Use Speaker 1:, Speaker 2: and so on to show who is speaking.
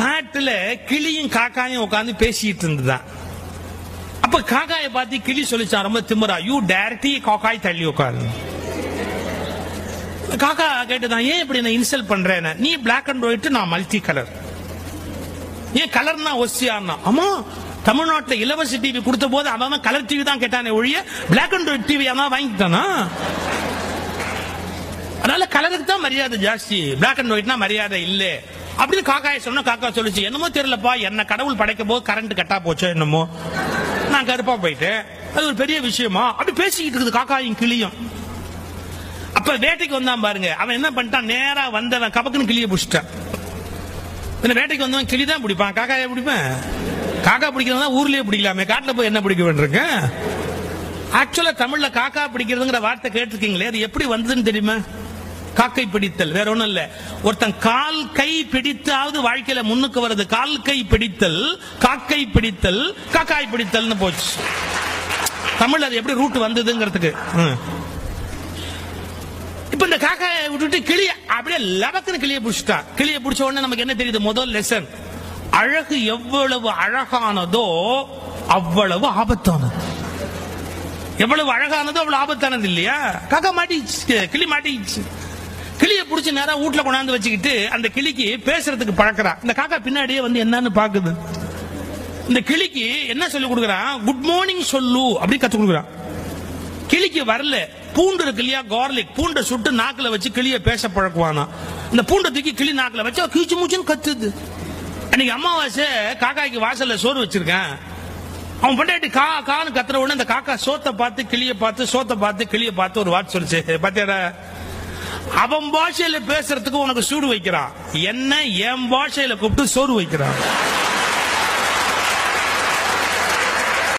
Speaker 1: காட்டுல கிளியும் காக்காயும் உட்கார்ந்து பேசிட்டு இருந்துதான் அப்ப காக்காயை பார்த்து கிளி சொல்லிச்சான் ரொம்ப திமிரா யூ டைரக்டி காக்காய் தள்ளி உட்காரு காக்கா கேட்டுதான் ஏன் இப்படி நான் இன்சல்ட் பண்றேன் நீ பிளாக் அண்ட் ஒயிட் நான் மல்டி கலர் ஏன் கலர்னா ஒசியான்னா ஆமா தமிழ்நாட்டுல இலவச டிவி கொடுத்த போது அவன் கலர் டிவி தான் கேட்டானே ஒழிய பிளாக் அண்ட் ஒயிட் டிவி அவன் வாங்கிட்டானா அதனால கலருக்கு தான் மரியாதை ஜாஸ்தி பிளாக் அண்ட் ஒயிட்னா மரியாதை இல்ல அப்படின்னு காக்காய சொன்னா காக்கா சொல்லுச்சு என்னமோ தெரியலப்பா என்ன கடவுள் படைக்கும் போது கரண்ட் கட்டா போச்சோ என்னமோ நான் கருப்பா போயிட்டேன் அது ஒரு பெரிய விஷயமா அப்படி பேசிக்கிட்டு இருக்குது காக்காயும் கிளியும் அப்ப வேட்டைக்கு வந்தான் பாருங்க அவன் என்ன பண்ணிட்டான் நேரா வந்தவன் கபக்குன்னு கிளிய புடிச்சிட்டான் இந்த வேட்டைக்கு வந்தவன் கிளி தான் பிடிப்பான் காக்காயை பிடிப்பேன் காக்கா பிடிக்கிறதா ஊர்லயே பிடிக்கலாமே காட்டுல போய் என்ன பிடிக்க வேண்டியிருக்கேன் ஆக்சுவலா தமிழ்ல காக்கா பிடிக்கிறதுங்கிற வார்த்தை கேட்டிருக்கீங்களே அது எப்படி வந்ததுன்னு தெரியுமா காக்கை பிடித்தல் வேற ஒண்ணும் இல்ல ஒருத்தன் கால் கை பிடித்தாவது வாழ்க்கையில முன்னுக்கு வருது கால் கை பிடித்தல் காக்கை பிடித்தல் காக்காய் பிடித்தல்னு போச்சு தமிழ்ல அது எப்படி ரூட் வந்ததுங்கிறதுக்கு ம். இப்ப இந்த காக்காயை விட்டுட்டு கிளிய அப்படியே லபக்குன்னு கிளிய பிடிச்சிட்டா கிளிய பிடிச்ச உடனே நமக்கு என்ன தெரியுது முதல் லெசன் அழகு எவ்வளவு அழகானதோ அவ்வளவு ஆபத்தானது எவ்வளவு அழகானதோ அவ்வளவு ஆபத்தானது இல்லையா காக்கா மாட்டிச்சு கிளி மாட்டிச்சு கிளிய புடிச்சு நேரா வீட்டுல கொண்டாந்து வச்சுக்கிட்டு அந்த கிளிக்கு பேசுறதுக்கு பழக்கிறா இந்த காக்கா பின்னாடியே வந்து என்னன்னு பாக்குது இந்த கிளிக்கு என்ன சொல்லி கொடுக்குறான் குட் மார்னிங் சொல்லு அப்படி கத்து கொடுக்குறான் கிளிக்கு வரல பூண்டு இருக்கு இல்லையா கார்லிக் பூண்டை சுட்டு நாக்குல வச்சு கிளிய பேச பழக்குவானா இந்த பூண்டை தூக்கி கிளி நாக்குல வச்சு அவ கீச்சு மூச்சுன்னு கத்துது அன்னைக்கு அமாவாசை காக்காய்க்கு வாசல்ல சோறு வச்சிருக்கேன் அவன் பொண்டாட்டி கா கான்னு கத்துற உடனே அந்த காக்கா சோத்தை பார்த்து கிளிய பார்த்து சோத்தை பார்த்து கிளிய பார்த்து ஒரு வார்த்தை சொல்லுச்சு பாத்தியாடா அவன் பாஷையில பேசுறதுக்கு உனக்கு சூடு வைக்கிறான் என்ன என் பாஷையில கூப்பிட்டு சோறு வைக்கிறான்